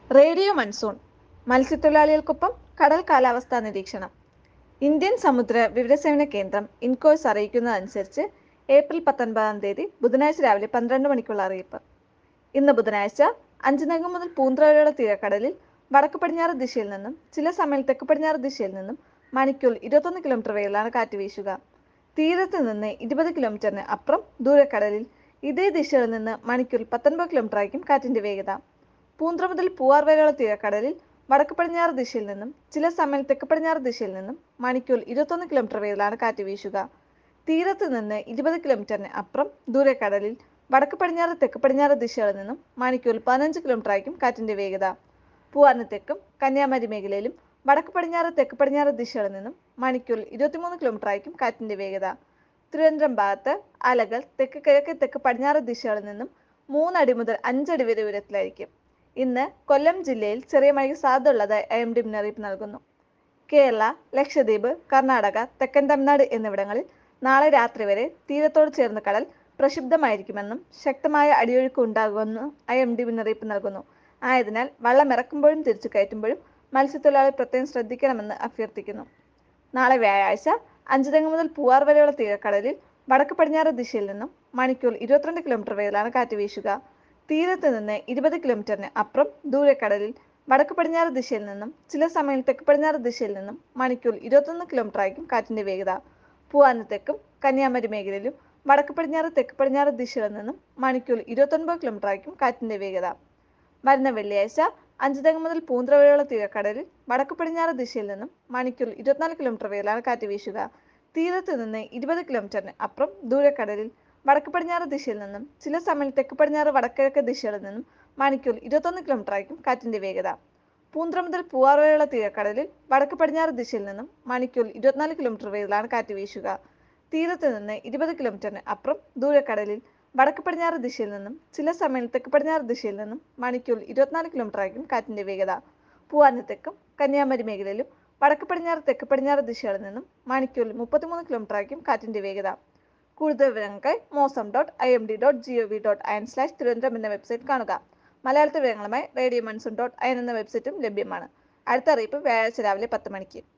radio monsoon മത്സ്യത്തൊഴിലാളികൾക്കൊപ്പം കടൽ കാലാവസ്ഥാ നിരീക്ഷണം ഇന്ത്യൻ സമുദ്ര വിവരസേവന കേന്ദ്രം ഇൻകോയ്സ് അറിയിക്കുന്നതനുസരിച്ച് ഏപ്രിൽ പത്തൊൻപതാം തീയതി ബുധനാഴ്ച രാവിലെ പന്ത്രണ്ട് മണിക്കുള്ള അറിയിപ്പ് ഇന്ന് ബുധനാഴ്ച അഞ്ചുനകം മുതൽ പൂന്ത്ര വരെയുള്ള തീരക്കടലിൽ വടക്ക് പടിഞ്ഞാറ് ദിശയിൽ നിന്നും ചില സമയം തെക്ക് പടിഞ്ഞാറ് ദിശയിൽ നിന്നും മണിക്കൂർ ഇരുപത്തൊന്ന് കിലോമീറ്റർ വേഗത്തിലാണ് കാറ്റ് വീശുക തീരത്ത് നിന്ന് ഇരുപത് കിലോമീറ്ററിന് അപ്പുറം ദൂരക്കടലിൽ ഇതേ ദിശയിൽ നിന്ന് മണിക്കൂർ പത്തൊൻപത് കിലോമീറ്റർ ആയിരിക്കും കാറ്റിന്റെ വേഗത പൂന്ത്ര മുതൽ പൂവാർ വരെയുള്ള തീരക്കടലിൽ വടക്ക് പടിഞ്ഞാറ് ദിശയിൽ നിന്നും ചില സമയം തെക്ക് പടിഞ്ഞാറ് ദിശയിൽ നിന്നും മണിക്കൂർ ഇരുപത്തൊന്ന് കിലോമീറ്റർ വേഗത്തിലാണ് കാറ്റ് വീശുക തീരത്ത് നിന്ന് ഇരുപത് കിലോമീറ്ററിന് അപ്പുറം ദൂരക്കടലിൽ വടക്ക് പടിഞ്ഞാറ് തെക്ക് പടിഞ്ഞാറ് ദിശകളിൽ നിന്നും മണിക്കൂർ പതിനഞ്ച് കിലോമീറ്റർ ആയിരിക്കും കാറ്റിന്റെ വേഗത പൂവാറിന് തെക്കും കന്യാകുമാരി മേഖലയിലും വടക്ക് പടിഞ്ഞാറ് തെക്ക് പടിഞ്ഞാറ് ദിശകളിൽ നിന്നും മണിക്കൂർ ഇരുപത്തിമൂന്ന് കിലോമീറ്റർ ആയിരിക്കും കാറ്റിന്റെ വേഗത തിരുവനന്തപുരം ഭാഗത്ത് അലകൾ തെക്ക് കിഴക്ക് തെക്ക് പടിഞ്ഞാറ് ദിശകളിൽ നിന്നും മൂന്നടി മുതൽ അഞ്ചടി വരെ ഉയരത്തിലായിരിക്കും ഇന്ന് കൊല്ലം ജില്ലയിൽ ചെറിയ മഴയ്ക്ക് സാധ്യതയുള്ളതായി ഐ എം ഡി മുന്നറിയിപ്പ് നൽകുന്നു കേരള ലക്ഷദ്വീപ് കർണാടക തെക്കൻ തമിഴ്നാട് എന്നിവിടങ്ങളിൽ നാളെ രാത്രി വരെ തീരത്തോട് ചേർന്ന കടൽ പ്രക്ഷുബ്ധമായിരിക്കുമെന്നും ശക്തമായ അടിയൊഴുക്ക് ഉണ്ടാകുമെന്നും ഐ എം ഡി മുന്നറിയിപ്പ് നൽകുന്നു ആയതിനാൽ വള്ളം ഇറക്കുമ്പോഴും തിരിച്ചു കയറ്റുമ്പോഴും മത്സ്യത്തൊഴിലാളി പ്രത്യേകം ശ്രദ്ധിക്കണമെന്ന് അഭ്യർത്ഥിക്കുന്നു നാളെ വ്യാഴാഴ്ച അഞ്ചുതെങ്ങ് മുതൽ പൂവാർ വരെയുള്ള തീരക്കടലിൽ വടക്ക് പടിഞ്ഞാറ് ദിശയിൽ നിന്നും മണിക്കൂർ ഇരുപത്തിരണ്ട് കിലോമീറ്റർ വേഗത്തിലാണ് കാറ്റ് വീശുക തീരത്ത് നിന്ന് ഇരുപത് കിലോമീറ്ററിന് അപ്പുറം ദൂരക്കടലിൽ വടക്ക് പടിഞ്ഞാറ് ദിശയിൽ നിന്നും ചില സമയം തെക്ക് പടിഞ്ഞാറ് ദിശയിൽ നിന്നും മണിക്കൂർ ഇരുപത്തൊന്ന് കിലോമീറ്റർ ആയിരിക്കും കാറ്റിന്റെ വേഗത പൂവാന് തെക്കും കന്യാകുമാരി മേഖലയിലും വടക്ക് പടിഞ്ഞാറ് തെക്ക് പടിഞ്ഞാറ് ദിശയിൽ നിന്നും മണിക്കൂർ ഇരുപത്തൊൻപത് കിലോമീറ്റർ ആയിരിക്കും കാറ്റിന്റെ വേഗത വരുന്ന വെള്ളിയാഴ്ച അഞ്ചുതെങ്ങ് മുതൽ പൂന്തറ വരെയുള്ള തീരക്കടലിൽ വടക്ക് പടിഞ്ഞാറ് ദിശയിൽ നിന്നും മണിക്കൂർ ഇരുപത്തിനാല് കിലോമീറ്റർ വേഗത്തിലാണ് കാറ്റ് വീശുക തീരത്ത് നിന്ന് ഇരുപത് കിലോമീറ്ററിന് അപ്പുറം ദൂരക്കടലിൽ വടക്ക് പടിഞ്ഞാറ് ദിശയിൽ നിന്നും ചില സമയം തെക്ക് പടിഞ്ഞാറ് വടക്കിഴക്ക് ദിശകളിൽ നിന്നും മണിക്കൂർ ഇരുപത്തൊന്ന് കിലോമീറ്റർ ആയിരിക്കും കാറ്റിന്റെ വേഗത പൂന്തറ മുതൽ പൂവാർ വരെയുള്ള തീരക്കടലിൽ വടക്ക് പടിഞ്ഞാറ് ദിശയിൽ നിന്നും മണിക്കൂർ ഇരുപത്തിനാല് കിലോമീറ്റർ വേഗത്തിലാണ് കാറ്റ് വീശുക തീരത്ത് നിന്ന് ഇരുപത് കിലോമീറ്ററിന് അപ്പുറം ദൂരക്കടലിൽ വടക്ക് പടിഞ്ഞാറ് ദിശയിൽ നിന്നും ചില സമയം തെക്ക് പടിഞ്ഞാറ് ദിശയിൽ നിന്നും മണിക്കൂർ ഇരുപത്തിനാല് കിലോമീറ്റർ ആയിരിക്കും കാറ്റിന്റെ വേഗത പൂവാറിന് തെക്കും കന്യാകുമാരി മേഖലയിലും വടക്ക് പടിഞ്ഞാറ് തെക്ക് പടിഞ്ഞാറ് ദിശകളിൽ നിന്നും മണിക്കൂറിൽ മുപ്പത്തിമൂന്ന് കിലോമീറ്റർ ആയിരിക്കും കാറ്റിന്റെ വേഗത കൂടുതൽ വിവരങ്ങൾക്കായി Mausam dot I M D dot G O V dot I N slash Thiruvananthapuram എന്ന വെബ്സൈറ്റ് കാണുക മലയാളത്തിൽ വിവരങ്ങളുമായി radio monsoon dot I N എന്ന വെബ്സൈറ്റും ലഭ്യമാണ് അടുത്ത അറിയിപ്പ് വ്യാഴാഴ്ച രാവിലെ പത്ത് മണിക്ക്